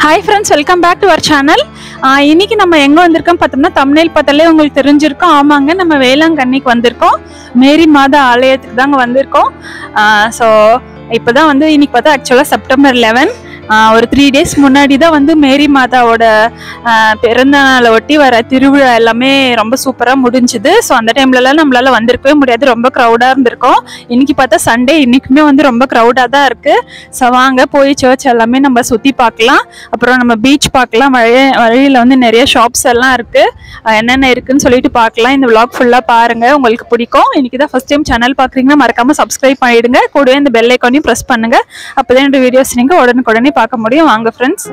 hi friends welcome back to our channel இன்னைக்கு நம்ம எங்கே வந்திருக்கோம் பார்த்தோம்னா தமிழ் பார்த்தாலே உங்களுக்கு தெரிஞ்சிருக்கோம் ஆமாங்க நம்ம வேளாங்கண்ணிக்கு வந்திருக்கோம் மேரி மாதா ஆலயத்துக்கு தாங்க வந்திருக்கோம் ஸோ இப்போ தான் வந்து இன்னைக்கு பார்த்தா ஆக்சுவலாக செப்டம்பர் லெவன் ஒரு த்ரீ டேஸ் முன்னாடி தான் வந்து மேரி மாதாவோட ஆஹ், பிறந்த நாளை ஒட்டி வர திருவிழா எல்லாமே ரொம்ப சூப்பராக முடிஞ்சுது ஸோ அந்த டைம்லலாம் நம்மளால வந்திருக்கவே முடியாது ரொம்ப க்ரௌடாக இருந்திருக்கும் இன்னைக்கு பார்த்தா சண்டே இன்னைக்குமே வந்து ரொம்ப க்ரௌடாக தான் இருக்குது ஸோ வாங்க போய் சர்ச் எல்லாமே நம்ம சுற்றி பார்க்கலாம் அப்புறம் நம்ம பீச் பார்க்கலாம் வழி வழியில் வந்து நிறைய ஷாப்ஸ் எல்லாம் இருக்குது என்னென்ன இருக்குன்னு சொல்லிட்டு பார்க்கலாம் இந்த vlog ஃபுல்லாக பாருங்கள் உங்களுக்கு பிடிக்கும் இன்னைக்கு தான் ஃபஸ்ட் டைம் சேனல் பார்க்குறீங்கன்னா மறக்காமல் சப்ஸ்கிரைப் பண்ணிடுங்க கூடவே இந்த பெல் ஐக்கானையும் ப்ரெஸ் பண்ணுங்கள் அப்போ தான் என்னோட வீடியோஸ் நீங்கள் உடனுக்குடனே பார்க்க முடியும் வாங்க ஃப்ரெண்ட்ஸ்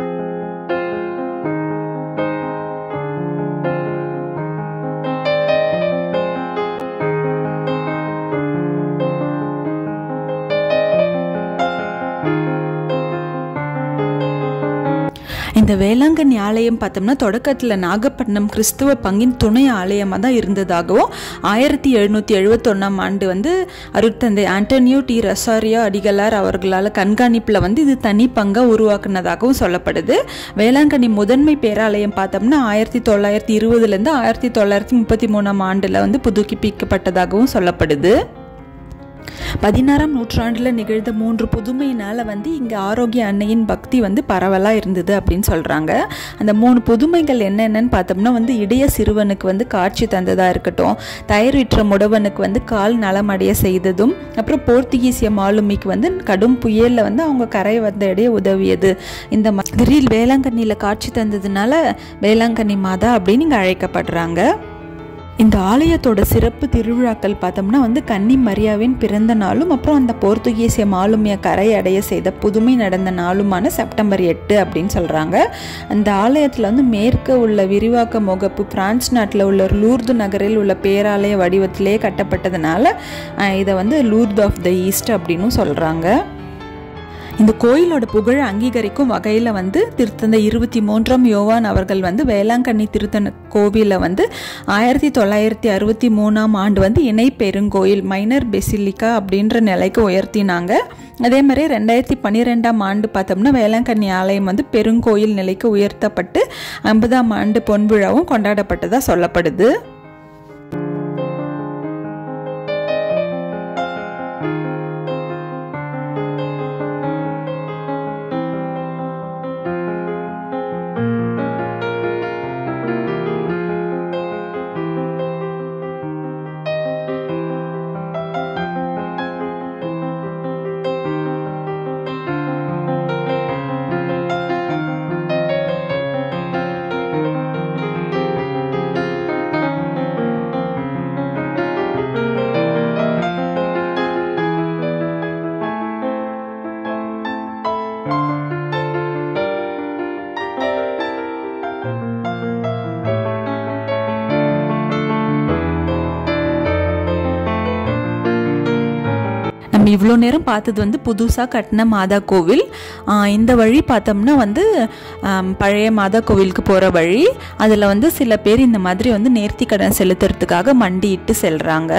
இந்த வேளாங்கண்ணி ஆலயம் பார்த்தோம்னா தொடக்கத்தில் நாகப்பட்டினம் கிறிஸ்துவ பங்கின் துணை ஆலயமாக தான் இருந்ததாகவும் ஆயிரத்தி எழுநூற்றி எழுபத்தொன்னாம் ஆண்டு வந்து அருட்தந்தை ஆண்டனியோ டி ரசாரியோ அடிகளார் அவர்களால் கண்காணிப்பில் வந்து இது தனி பங்காக உருவாக்குனதாகவும் சொல்லப்படுது வேளாங்கண்ணி முதன்மை பேராலயம் பார்த்தோம்னா ஆயிரத்தி தொள்ளாயிரத்தி இருபதுலேருந்து ஆயிரத்தி தொள்ளாயிரத்தி முப்பத்தி மூணாம் ஆண்டில் வந்து புதுப்பிக்கப்பட்டதாகவும் சொல்லப்படுது பதினாறாம் நூற்றாண்டில் நிகழ்ந்த மூன்று புதுமையினால் வந்து இங்கே ஆரோக்கிய அன்னையின் பக்தி வந்து பரவலாக இருந்தது அப்படின்னு சொல்கிறாங்க அந்த மூணு புதுமைகள் என்னென்னன்னு பார்த்தோம்னா வந்து இடைய சிறுவனுக்கு வந்து காட்சி தந்ததாக இருக்கட்டும் தயிர் விற்ற முடவனுக்கு வந்து கால் நலமடைய செய்ததும் அப்புறம் போர்த்துகீசிய மாலுமிக்கு வந்து கடும் புயலில் வந்து அவங்க கரை வந்த இடையே உதவியது இந்த மாதிரி வேளாங்கண்ணியில் காட்சி தந்ததுனால வேளாங்கண்ணி மாதா அப்படின்னு இங்கே அழைக்கப்படுறாங்க இந்த ஆலயத்தோட சிறப்பு திருவிழாக்கள் பார்த்தோம்னா வந்து கன்னி மரியாவின் பிறந்த நாளும் அப்புறம் அந்த போர்த்துகீசிய மாலுமிய கரை அடைய செய்த புதுமை நடந்த நாளுமான செப்டம்பர் எட்டு அப்படின்னு சொல்கிறாங்க அந்த ஆலயத்தில் வந்து மேற்க உள்ள விரிவாக்க முகப்பு பிரான்ஸ் நாட்டில் உள்ள லூர்து நகரில் உள்ள பேராலய வடிவத்திலே கட்டப்பட்டதுனால அஹ், இதை வந்து லூர்து ஆஃப் த ஈஸ்ட் அப்படின்னும் சொல்கிறாங்க இந்த கோயிலோட புகழ் அங்கீகரிக்கும் வகையில் வந்து திருத்தந்த இருபத்தி மூன்றாம் யோவான் அவர்கள் வந்து வேளாங்கண்ணி திருத்தண கோவிலை வந்து ஆயிரத்தி தொள்ளாயிரத்தி அறுபத்தி மூணாம் ஆண்டு வந்து இணை பெருங்கோயில் மைனர் பெசிலிக்கா அப்படின்ற நிலைக்கு உயர்த்தினாங்க அதே மாதிரி ரெண்டாயிரத்தி பன்னிரெண்டாம் ஆண்டு பார்த்தோம்னா வேளாங்கண்ணி ஆலயம் வந்து பெருங்கோயில் நிலைக்கு உயர்த்தப்பட்டு ஐம்பதாம் ஆண்டு பொன்விழாவும் கொண்டாடப்பட்டதாக சொல்லப்படுது நம்ம இவ்வளோ நேரம் பார்த்தது வந்து புதுசாக கட்டின மாதா கோவில் ஆஹ் இந்த வழி பார்த்தோம்னா வந்து ஆம், பழைய மாதா கோவிலுக்கு போகிற வழி அதில் வந்து சில பேர் இந்த மாதிரி வந்து நேர்த்தி கடன் செலுத்துறதுக்காக மண்டியிட்டு செல்கிறாங்க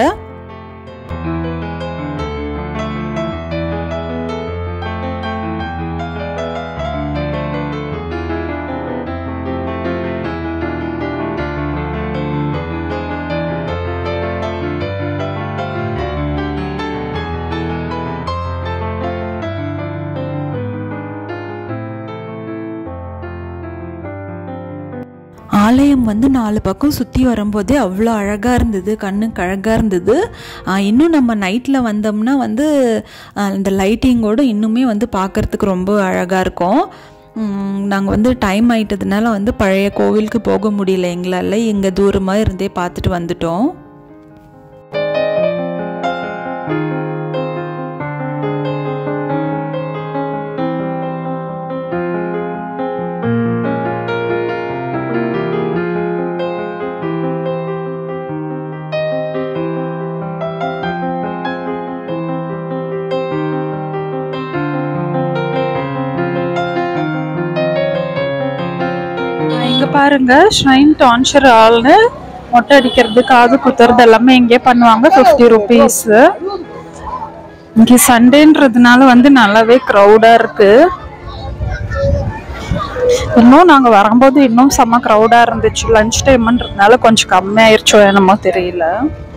ஆலயம் வந்து நாலு பக்கம் சுற்றி வரும்போதே அவ்வளோ அழகாக இருந்தது கண்ணுக்கு அழகாக இருந்தது ஆஹ் இன்னும் நம்ம நைட்டில் வந்தோம்னா வந்து ஆஹ் இந்த லைட்டிங்கோட இன்னுமே வந்து பார்க்கறதுக்கு ரொம்ப அழகாக இருக்கும் நாங்கள் வந்து டைம் ஆயிட்டதுனால வந்து பழைய கோவிலுக்கு போக முடியல எங்களால் இங்கே தூரமாக இருந்தே பார்த்துட்டு வந்துட்டோம் இங்க பாருங்க ஷ்ரைன் டான்ஷர் ஆள்னு மொட்டை அடிக்கிறது காது குத்துறது எல்லாமே இங்கே பண்ணுவாங்க ஃபிஃப்டி ருபீஸ் இங்கே சண்டேன்றதுனால வந்து நல்லாவே க்ரௌடாக இருக்கு இன்னும் நாங்க வரும்போது இன்னும் செம்ம க்ரௌடா இருந்துச்சு லஞ்ச் டைம்ன்றதுனால கொஞ்சம் கம்மியாயிருச்சோ என்னமோ தெரியல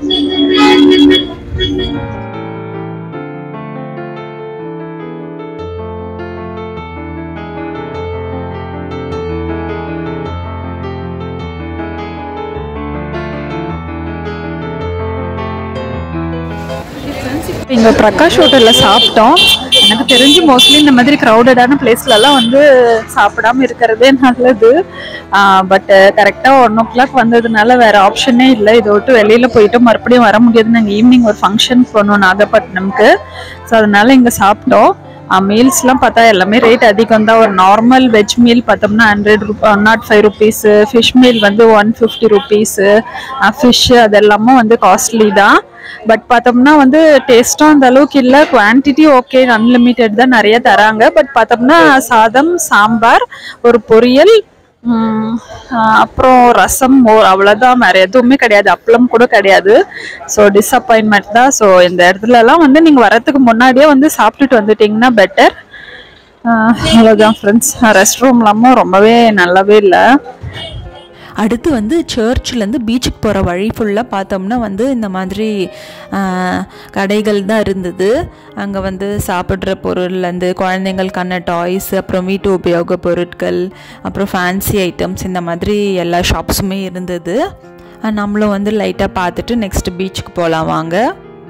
இங்க பிரகாஷ் ஹோட்டல்ல சாப்பிட்டோம் எனக்கு தெரிஞ்சு மோஸ்ட்லி இந்த மாதிரி க்ரௌடடான பிளேஸ்ல எல்லாம் வந்து சாப்பிடாம இருக்கிறதே நல்லது பட் கரெக்டா ஒன் ஓ கிளாக் வந்ததுனால வேற ஆப்ஷனே இல்லை இதை விட்டு வெளியில போயிட்டு மறுபடியும் வர முடியாது நாங்கள் ஈவினிங் ஒரு ஃபங்க்ஷன் போனோம் நாகப்பட்டினம்க்கு ஸோ அதனால இங்க சாப்பிட்டோம் மீல்ஸ்லாம் பார்த்தா எல்லாமே ரேட் அதிகம் தான் ஒரு நார்மல் வெஜ் மீல் பார்த்தோம்னா ஹண்ட்ரட் ருப் one naught five rupees fish meal வந்து ஒன் ஃபிஃப்டி ருபீஸு ஃபிஷ்ஷு அதெல்லாமும் வந்து காஸ்ட்லி தான் பட் பார்த்தோம்னா வந்து டேஸ்ட்டும் அந்த அளவுக்கு இல்லை குவான்டிட்டி ஓகே அன்லிமிட்டெட் தான் நிறைய தராங்க பட் பார்த்தோம்னா சாதம் சாம்பார் ஒரு பொரியல் உம், ஆஹ் அப்புறம் ரசம் மோர் அவ்வளோதான் வேற எதுவுமே கிடையாது அப்பளம் கூட கிடையாது ஸோ டிசப்பாயின்மெண்ட் தான் ஸோ இந்த இடத்துலலாம் வந்து நீங்கள் வரதுக்கு முன்னாடியே வந்து சாப்பிட்டுட்டு வந்துட்டீங்கன்னா பெட்டர் அவ்வளோதான் ஃப்ரெண்ட்ஸ் ரெஸ்ட் ரூம்லாமும் ரொம்பவே நல்லாவே இல்லை அடுத்து வந்து சர்ச்லேருந்து பீச்சுக்கு போகிற வழி ஃபுல்லாக பார்த்தோம்னா வந்து இந்த மாதிரி ஆ, கடைகள் தான் இருந்தது அங்கே வந்து சாப்பிட்ற பொருள்லேருந்து குழந்தைங்களுக்கான டாய்ஸ் அப்புறம் வீட்டு உபயோக பொருட்கள் அப்புறம் ஃபேன்சி ஐட்டம்ஸ் இந்த மாதிரி எல்லா ஷாப்ஸுமே இருந்தது ஆ, நம்மளும் வந்து லைட்டாக பார்த்துட்டு நெக்ஸ்ட் பீச்சுக்கு போகலாம் வாங்க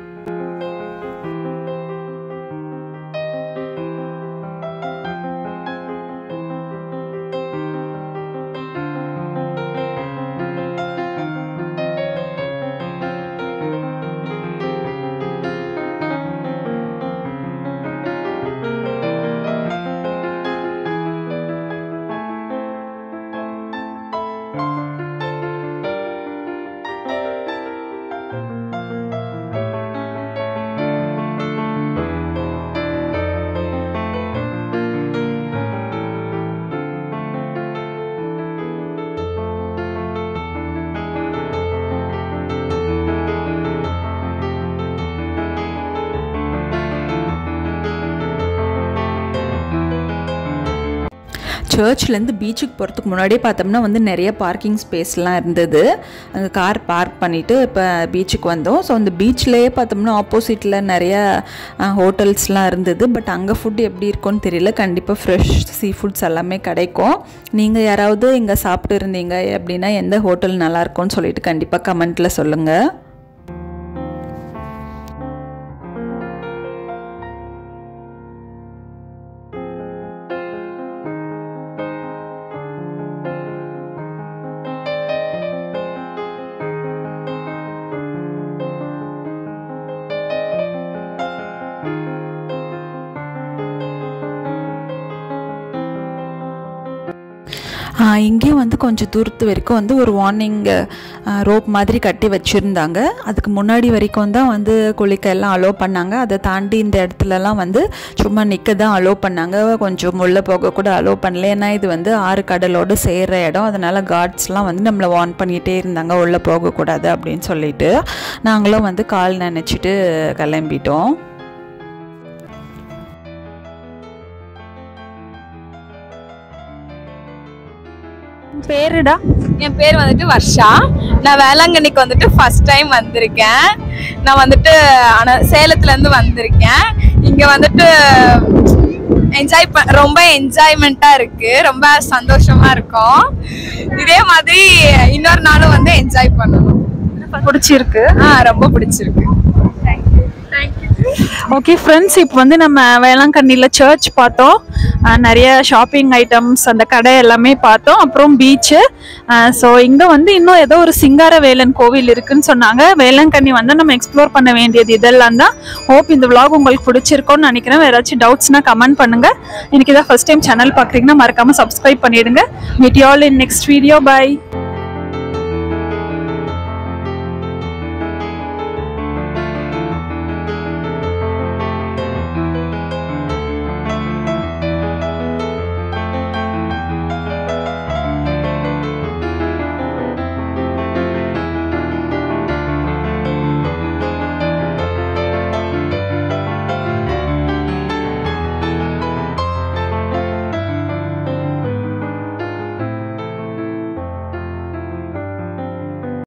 சர்ச்லேருந்து பீச்சுக்கு போகிறதுக்கு முன்னாடியே பார்த்தோம்னா வந்து நிறைய பார்க்கிங் ஸ்பேஸ்லாம் இருந்தது அங்கே கார் பார்க் பண்ணிவிட்டு இப்போ பீச்சுக்கு வந்தோம் ஸோ அந்த பீச்லேயே பார்த்தோம்னா ஆப்போசிட்டில் நிறைய ஹோட்டல்ஸ்லாம் இருந்தது பட் அங்கே ஃபுட் எப்படி இருக்கும்னு தெரியல கண்டிப்பாக ஃப்ரெஷ் சீ ஃபுட்ஸ் எல்லாமே கிடைக்கும் நீங்கள் யாராவது இங்கே சாப்பிட்டு இருந்தீங்க அப்படின்னா எந்த ஹோட்டல் நல்லா இருக்கும்னு சொல்லிட்டு கண்டிப்பாக கமெண்ட்டில் சொல்லுங்கள் இங்கேயும் வந்து கொஞ்சம் தூரத்து வரைக்கும் வந்து ஒரு வார்னிங் ரோப் மாதிரி கட்டி வச்சுருந்தாங்க அதுக்கு முன்னாடி வரைக்கும் தான் வந்து குளிக்க எல்லாம் அலோவ் பண்ணாங்க அதை தாண்டி இந்த இடத்துலலாம் வந்து சும்மா நிற்க தான் அலோவ் பண்ணாங்க கொஞ்சம் உள்ளே போக கூட அலோவ் பண்ணல ஏன்னா இது வந்து ஆறு கடலோடு சேர்கிற இடம் அதனால் கார்ட்ஸ்லாம் வந்து நம்மளை வார்ன் பண்ணிகிட்டே இருந்தாங்க உள்ளே போகக்கூடாது அப்படின்னு சொல்லிட்டு நாங்களும் வந்து கால் நினச்சிட்டு கிளம்பிட்டோம் பேருடா என் பேர் வந்துட்டு வர்ஷா நான் வேளாங்கண்ணிக்கு வந்துட்டு ஃபர்ஸ்ட் டைம் வந்திருக்கேன் நான் வந்துட்டு ஆனா- சேலத்துல இருந்து வந்திருக்கேன் இங்க வந்துட்டு என்ஜாய் ப ரொம்ப என்ஜாய்மெண்ட்டா இருக்கு ரொம்ப சந்தோஷமா இருக்கும் இதே மாதிரி இன்னொரு நாளும் வந்து என்ஜாய் பண்ணணும் பிடிச்சிருக்கு ஆ ரொம்ப பிடிச்சிருக்கு ஓகே ஃப்ரெண்ட்ஸ் இப்போ வந்து நம்ம வேளாங்கண்ணியில் சர்ச் பார்த்தோம் அஹ் நிறைய ஷாப்பிங் ஐட்டம்ஸ் அந்த கடை எல்லாமே பார்த்தோம் அப்புறம் பீச்சு ஸோ இங்கே வந்து இன்னும் ஏதோ ஒரு சிங்காரவேலன் கோவில் இருக்குன்னு சொன்னாங்க வேளாங்கண்ணி வந்து நம்ம எக்ஸ்ப்ளோர் பண்ண வேண்டியது இதெல்லாம் தான் ஹோப் இந்த vlog உங்களுக்கு பிடிச்சிருக்கோன்னு நினைக்கிறேன் வேற ஏதாச்சும் டவுட்ஸ்னா கமெண்ட் பண்ணுங்க எனக்கு இதான் ஃபர்ஸ்ட் டைம் சேனல் பார்க்குறீங்கன்னா மறக்காம சப்ஸ்கிரைப் பண்ணிடுங்க meet all in next video by